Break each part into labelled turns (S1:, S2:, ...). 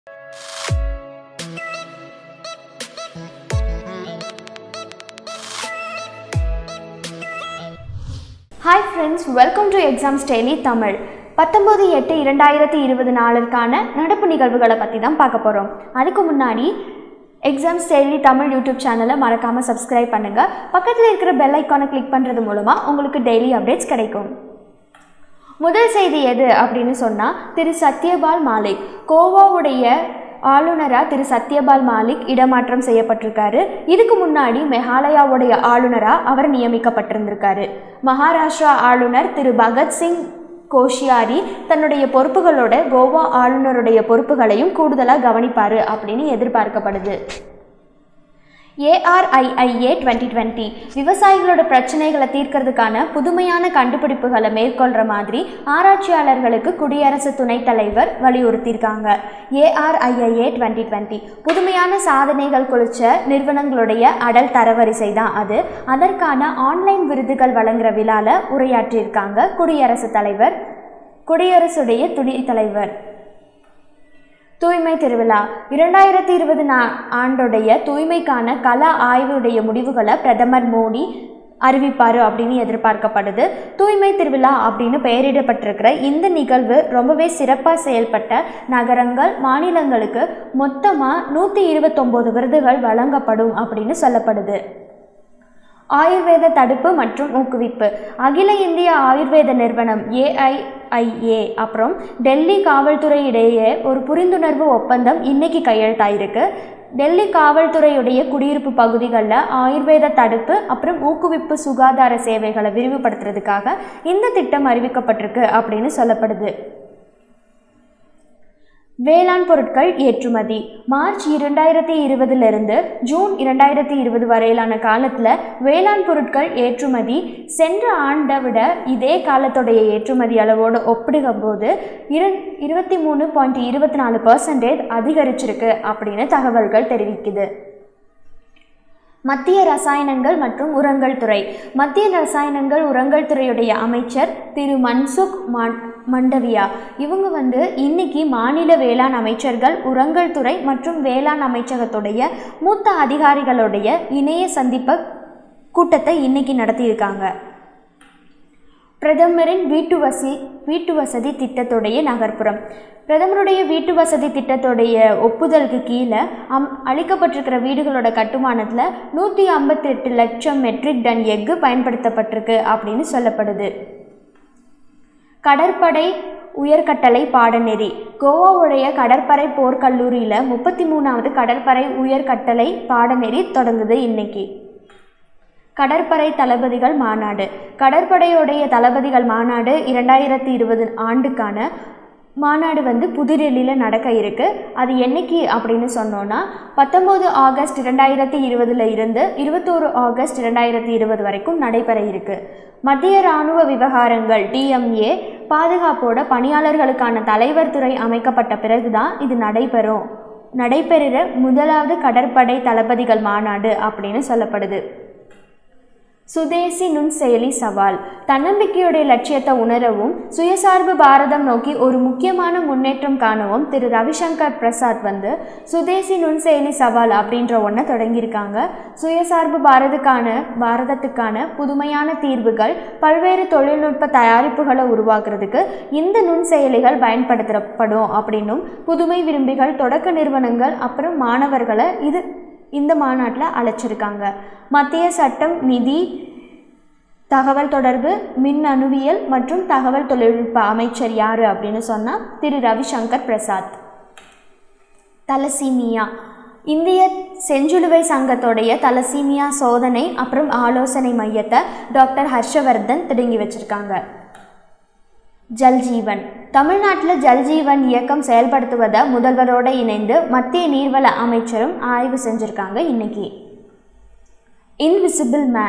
S1: hi friends welcome to Exams Daily Tamil பத்தொம்போது எட்டு இரண்டாயிரத்தி இருபது நாளுக்கான நடப்பு நிகழ்வுகளை பற்றி தான் பார்க்க போகிறோம் அதுக்கு முன்னாடி எக்ஸாம்ஸ் டெய்லி தமிழ் யூடியூப் சேனலை மறக்காமல் சப்ஸ்கிரைப் பண்ணுங்கள் பக்கத்தில் இருக்கிற பெல் ஐக்கானை கிளிக் பண்ணுறது மூலமாக உங்களுக்கு டெய்லி அப்டேட்ஸ் கிடைக்கும் முதல் செய்தி எது அப்படின்னு சொன்னால் திரு சத்யபால் மாலிக் கோவாவுடைய ஆளுநராக திரு சத்யபால் மாலிக் இடமாற்றம் செய்யப்பட்டிருக்காரு இதுக்கு முன்னாடி மெகாலயாவுடைய ஆளுநராக அவர் நியமிக்கப்பட்டிருந்திருக்காரு மகாராஷ்டிரா ஆளுநர் திரு பகத்சிங் கோஷியாரி தன்னுடைய பொறுப்புகளோட கோவா ஆளுநருடைய பொறுப்புகளையும் கூடுதலாக கவனிப்பார் அப்படின்னு எதிர்பார்க்கப்படுது ஏஆர்ஐஐஏ டுவெண்ட்டி டுவெண்ட்டி விவசாயிகளோட பிரச்சனைகளை தீர்க்கறதுக்கான புதுமையான கண்டுபிடிப்புகளை மேற்கொள்கிற மாதிரி ஆராய்ச்சியாளர்களுக்கு குடியரசு துணைத் தலைவர் வலியுறுத்தியிருக்காங்க ஏஆர்ஐஐஏ டுவெண்ட்டி டுவெண்ட்டி புதுமையான சாதனைகள் குறித்த நிறுவனங்களுடைய அடல் தரவரிசை தான் அது அதற்கான ஆன்லைன் விருதுகள் வழங்குற விழாவில் உரையாற்றியிருக்காங்க குடியரசுத் தலைவர் குடியரசுடைய துணைத் தலைவர் தூய்மை திருவிழா இரண்டாயிரத்தி இருபது நா ஆண்டுடைய தூய்மைக்கான கள ஆய்வுடைய முடிவுகளை பிரதமர் மோடி அறிவிப்பார் அப்படின்னு எதிர்பார்க்கப்படுது தூய்மை திருவிழா அப்படின்னு பெயரிடப்பட்டிருக்கிற இந்த நிகழ்வு ரொம்பவே சிறப்பாக செயல்பட்ட நகரங்கள் மாநிலங்களுக்கு மொத்தமாக நூற்றி இருபத்தொம்போது விருதுகள் வழங்கப்படும் அப்படின்னு சொல்லப்படுது ஆயுர்வேத தடுப்பு மற்றும் ஊக்குவிப்பு அகில இந்திய ஆயுர்வேத நிறுவனம் ஏஐஐஏ அப்புறம் டெல்லி காவல்துறை இடையே ஒரு புரிந்துணர்வு ஒப்பந்தம் இன்னைக்கு கையெழுத்தாயிருக்கு டெல்லி காவல்துறையுடைய குடியிருப்பு பகுதிகளில் ஆயுர்வேத தடுப்பு அப்புறம் ஊக்குவிப்பு சுகாதார சேவைகளை விரிவுபடுத்துறதுக்காக இந்த திட்டம் அறிவிக்கப்பட்டிருக்கு அப்படின்னு சொல்லப்படுது வேளாண் பொருட்கள் ஏற்றுமதி மார்ச் இரண்டாயிரத்தி இருபதுலேருந்து ஜூன் இரண்டாயிரத்தி இருபது வரையிலான காலத்தில் வேளாண் பொருட்கள் ஏற்றுமதி சென்ற ஆண்டை விட இதே காலத்துடைய ஏற்றுமதி அளவோடு ஒப்பிடும்போது இரு இருபத்தி மூணு பாயிண்ட் இருபத்தி நாலு பர்சன்டேஜ் அதிகரிச்சிருக்கு அப்படின்னு தகவல்கள் தெரிவிக்குது மத்திய ரசாயனங்கள் மற்றும் உரங்கள் துறை மத்திய ரசாயனங்கள் உரங்கள் துறையுடைய அமைச்சர் திரு மன்சுக் மண்டவியா இவங்க வந்து இன்னைக்கு மாநில வேளாண் அமைச்சர்கள் உரங்கள் துறை மற்றும் வேளாண் அமைச்சகத்துடைய மூத்த அதிகாரிகளுடைய இணைய சந்திப்ப கூட்டத்தை இன்னைக்கு நடத்தியிருக்காங்க பிரதமரின் வீட்டு வசி வீட்டு வசதி திட்டத்துடைய நகர்ப்புறம் பிரதமருடைய வீட்டு வசதி திட்டத்துடைய ஒப்புதலுக்கு கீழே அம் அளிக்கப்பட்டிருக்கிற வீடுகளோட கட்டுமானத்தில் நூற்றி ஐம்பத்தெட்டு லட்சம் மெட்ரிக் டன் எஃகு பயன்படுத்தப்பட்டிருக்கு அப்படின்னு சொல்லப்படுது கடற்படை உயர்கட்டளை பாடநெறி கோவாவுடைய கடற்படை போர்க்கல்லூரியில் முப்பத்தி மூணாவது கடற்படை உயர்கட்டளை பாடநெறி தொடங்குது இன்னைக்கு கடற்படை தளபதிகள் மாநாடு கடற்படையுடைய தளபதிகள் மாநாடு இரண்டாயிரத்தி இருபது ஆண்டுக்கான மாநாடு வந்து புதுடெல்லியில் நடக்க இருக்கு அது என்னைக்கு அப்படின்னு சொன்னோன்னா பத்தொம்போது ஆகஸ்ட் இரண்டாயிரத்தி இருபதுல இருந்து இருபத்தோரு ஆகஸ்ட் இரண்டாயிரத்தி இருபது வரைக்கும் நடைபெற இருக்கு மத்திய இராணுவ விவகாரங்கள் டிஎம்ஏ பாதுகாப்போட பணியாளர்களுக்கான தலைவர் துறை அமைக்கப்பட்ட பிறகுதான் இது நடைபெறும் நடைபெறுகிற முதலாவது கடற்படை தளபதிகள் மாநாடு அப்படின்னு சொல்லப்படுது சுதேசி நுண்செயலி சவால் தன்னம்பிக்கையுடைய லட்சியத்தை உணரவும் சுயசார்பு பாரதம் நோக்கி ஒரு முக்கியமான முன்னேற்றம் காணவும் திரு ரவிசங்கர் பிரசாத் வந்து சுதேசி நுண்செயலி சவால் அப்படின்ற ஒன்றை தொடங்கியிருக்காங்க சுயசார்பு பாரதுக்கான பாரதத்துக்கான புதுமையான தீர்வுகள் பல்வேறு தொழில்நுட்ப தயாரிப்புகளை உருவாக்குறதுக்கு இந்த நுண்செயலிகள் பயன்படுத்தப்படும் அப்படின்னும் புதுமை விரும்பிகள் தொடக்க நிறுவனங்கள் அப்புறம் மாணவர்களை இது இந்த மாநாட்டில் அழைச்சிருக்காங்க மத்திய சட்டம் நிதி தகவல் தொடர்பு மின் அணுவியல் மற்றும் தகவல் தொழில்நுட்ப அமைச்சர் யார் அப்படின்னு சொன்னால் திரு ரவிசங்கர் பிரசாத் தலசீமியா இந்திய செஞ்சிலுவை சங்கத்தோடைய தலசீமியா சோதனை அப்புறம் ஆலோசனை மையத்தை டாக்டர் ஹர்ஷவர்தன் தொடங்கி வச்சுருக்காங்க ஜல்ஜீவன் தமிழ்நாட்டில் ஜல்ஜீவன் இயக்கம் செயல்படுத்துவதை முதல்வரோடு இணைந்து மத்திய நீர்வள அமைச்சரும் ஆய்வு செஞ்சுருக்காங்க இன்னைக்கு இன்விசிபிள் மேன்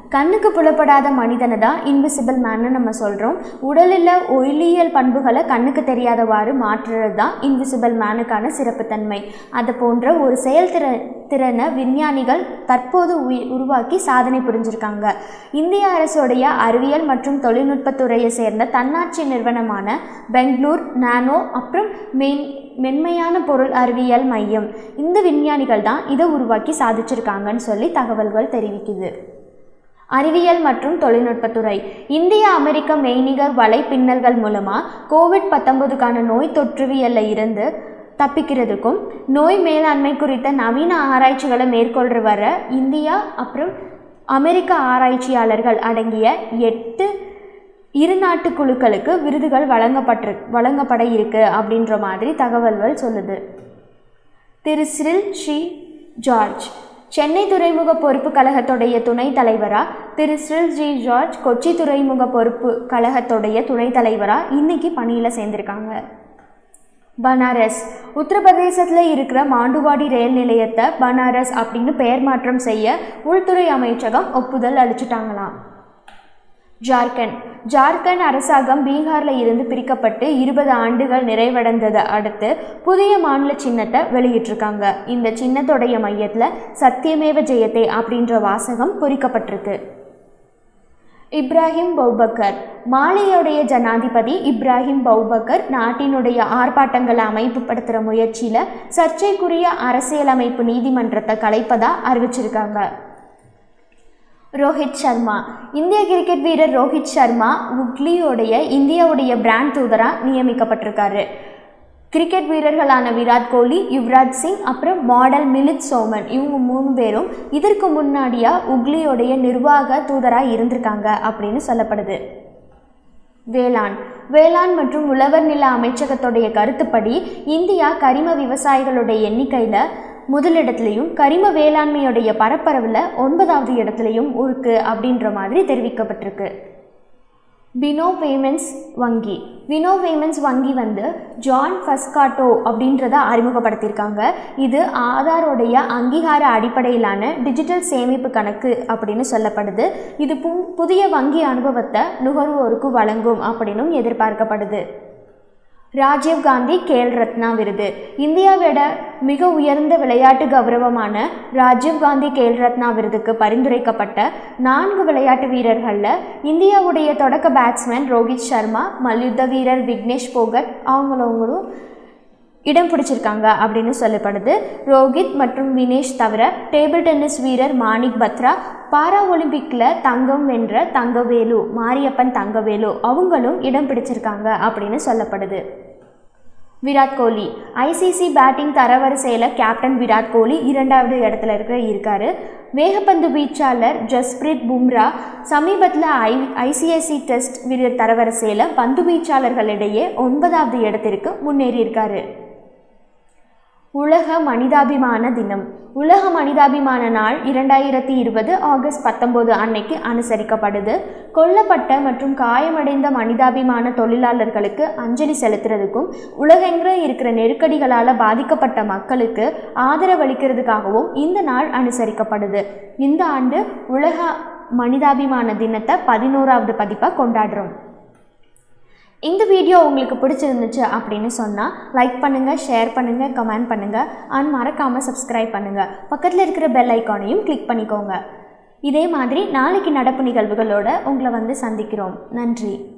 S1: கண்ணுக்கு புலப்படாத மனிதனை தான் இன்விசிபிள் மேன்னு நம்ம சொல்கிறோம் உடலில் ஒளியியல் பண்புகளை கண்ணுக்கு தெரியாதவாறு மாற்றுறது தான் இன்விசிபிள் மேனுக்கான சிறப்புத்தன்மை அது போன்ற ஒரு செயல்திற திறனை விஞ்ஞானிகள் தற்போது உய் உருவாக்கி சாதனை புரிஞ்சிருக்காங்க இந்திய அரசுடைய அறிவியல் மற்றும் தொழில்நுட்பத்துறையை சேர்ந்த தன்னாட்சி நிறுவனமான பெங்களூர் நானோ அப்புறம் மெயின் மென்மையான பொருள் அறிவியல் மையம் இந்த விஞ்ஞானிகள் தான் இதை உருவாக்கி சாதிச்சிருக்காங்கன்னு சொல்லி தகவல்கள் தெரிவிக்குது அறிவியல் மற்றும் தொழில்நுட்பத்துறை இந்திய அமெரிக்க மெய்நிகர் வலை பின்னல்கள் மூலமாக கோவிட் பத்தொன்பதுக்கான நோய் தொற்றுவியலில் இருந்து தப்பிக்கிறதுக்கும் நோய் மேலாண்மை குறித்த நவீன ஆராய்ச்சிகளை மேற்கொள்ற வர இந்தியா அப்புறம் அமெரிக்க ஆராய்ச்சியாளர்கள் அடங்கிய எட்டு இரு நாட்டு குழுக்களுக்கு விருதுகள் வழங்கப்பட்டு வழங்கப்பட இருக்கு அப்படின்ற மாதிரி தகவல்கள் சொல்லுது திரு சிரில் ஸ்ரீ ஜார்ஜ் சென்னை துறைமுக பொறுப்பு கழகத்துடைய துணைத் தலைவரா திரு சிரில் ஜி ஜார்ஜ் கொச்சி துறைமுக பொறுப்பு கழகத்துடைய துணைத் தலைவரா இன்னைக்கு பணியில் சேர்ந்திருக்காங்க பனாரஸ் உத்தரப்பிரதேசத்தில் இருக்கிற மாண்டுவாடி ரயில் நிலையத்தை பனாரஸ் அப்படின்னு பெயர் மாற்றம் செய்ய உள்துறை அமைச்சகம் ஒப்புதல் அளிச்சிட்டாங்களாம் ஜார்க்கண்ட் ஜார்க்கண்ட் அரசாங்கம் பீகாரில் இருந்து பிரிக்கப்பட்டு இருபது ஆண்டுகள் நிறைவடைந்ததை அடுத்து புதிய மாநில சின்னத்தை வெளியிட்டிருக்காங்க இந்த சின்னத்துடைய மையத்தில் சத்தியமேவ ஜெயத்தே அப்படின்ற வாசகம் பொறிக்கப்பட்டிருக்கு இப்ராஹிம் பௌபக்கர் மாலியுடைய ஜனாதிபதி இப்ராஹிம் பௌபக்கர் நாட்டினுடைய ஆர்ப்பாட்டங்களை அமைப்புப்படுத்துகிற முயற்சியில் சர்ச்சைக்குரிய அரசியலமைப்பு நீதிமன்றத்தை கலைப்பதா அறிவிச்சிருக்காங்க ரோஹித் சர்மா இந்திய கிரிக்கெட் வீரர் ரோஹித் சர்மா உக்லியோடைய இந்தியாவுடைய பிராண்ட் தூதராக நியமிக்கப்பட்டிருக்காரு கிரிக்கெட் வீரர்களான விராட் கோலி யுவராஜ் சிங் அப்புறம் மாடல் மிலித் சோமன் இவங்க மூணு பேரும் இதற்கு முன்னாடியாக உக்லியோடைய நிர்வாக தூதராக இருந்திருக்காங்க அப்படின்னு சொல்லப்படுது வேளாண் வேளாண் மற்றும் உழவர் நில அமைச்சகத்துடைய கருத்துப்படி இந்தியா கரிம விவசாயிகளுடைய எண்ணிக்கையில் முதலிடத்துலையும் கரிம வேளாண்மையுடைய பரப்பரவில் ஒன்பதாவது இடத்துலையும் இருக்கு அப்படின்ற மாதிரி தெரிவிக்கப்பட்டிருக்கு வினோ பேமெண்ட்ஸ் வங்கி வினோ பேமெண்ட்ஸ் வங்கி வந்து ஜான் ஃபஸ்காட்டோ அப்படின்றத அறிமுகப்படுத்தியிருக்காங்க இது ஆதாரோடைய அங்கீகார அடிப்படையிலான டிஜிட்டல் சேமிப்பு கணக்கு அப்படின்னு சொல்லப்படுது இது பு புதிய வங்கி அனுபவத்தை நுகர்வோருக்கு வழங்கும் அப்படின்னும் எதிர்பார்க்கப்படுது ராஜீவ் காந்தி கேல் ரத்னா விருது இந்தியாவோட மிக உயர்ந்த விளையாட்டு கௌரவமான ராஜீவ் காந்தி கேல் ரத்னா விருதுக்கு பரிந்துரைக்கப்பட்ட நான்கு விளையாட்டு வீரர்களில் இந்தியாவுடைய தொடக்க பேட்ஸ்மேன் ரோஹித் சர்மா மல்யுத்த வீரர் விக்னேஷ் போகட் அவங்களவங்களும் இடம் பிடிச்சிருக்காங்க அப்படின்னு சொல்லப்படுது ரோஹித் மற்றும் வினேஷ் தவிர டேபிள் டென்னிஸ் வீரர் மாணிக் பத்ரா பாரா ஒலிம்பிக்கில் தங்கம் வென்ற தங்கவேலு மாரியப்பன் தங்கவேலு அவங்களும் இடம் பிடிச்சிருக்காங்க அப்படின்னு சொல்லப்படுது விராட் கோலி ஐசிசி பேட்டிங் தரவரிசையில் கேப்டன் விராட் கோலி இரண்டாவது இடத்துல இருக்கிற இருக்காரு வேகப்பந்து வீச்சாளர் ஜஸ்பிரீத் பும்ரா சமீபத்தில் ஐ ஐசிஐசி டெஸ்ட் வீரர் தரவரிசையில் பந்து வீச்சாளர்களிடையே ஒன்பதாவது இடத்திற்கு முன்னேறியிருக்காரு உலக மனிதாபிமான தினம் உலக மனிதாபிமான நாள் இரண்டாயிரத்தி இருபது ஆகஸ்ட் பத்தொம்போது அன்னைக்கு அனுசரிக்கப்படுது கொல்லப்பட்ட மற்றும் காயமடைந்த மனிதாபிமான தொழிலாளர்களுக்கு அஞ்சலி செலுத்துறதுக்கும் உலகெங்கிற இருக்கிற நெருக்கடிகளால் பாதிக்கப்பட்ட மக்களுக்கு ஆதரவளிக்கிறதுக்காகவும் இந்த நாள் அனுசரிக்கப்படுது இந்த ஆண்டு உலக மனிதாபிமான தினத்தை பதினோராவது பதிப்பாக கொண்டாடுறோம் இந்த வீடியோ உங்களுக்கு பிடிச்சிருந்துச்சு அப்படின்னு சொன்னால் லைக் பண்ணுங்கள் ஷேர் பண்ணுங்கள் கமெண்ட் பண்ணுங்கள் அண்ட் மறக்காமல் சப்ஸ்கிரைப் பண்ணுங்கள் பக்கத்தில் இருக்கிற பெல் ஐக்கானையும் கிளிக் பண்ணிக்கோங்க இதே மாதிரி நாளைக்கு நடப்பு நிகழ்வுகளோட உங்களை வந்து சந்திக்கிறோம் நன்றி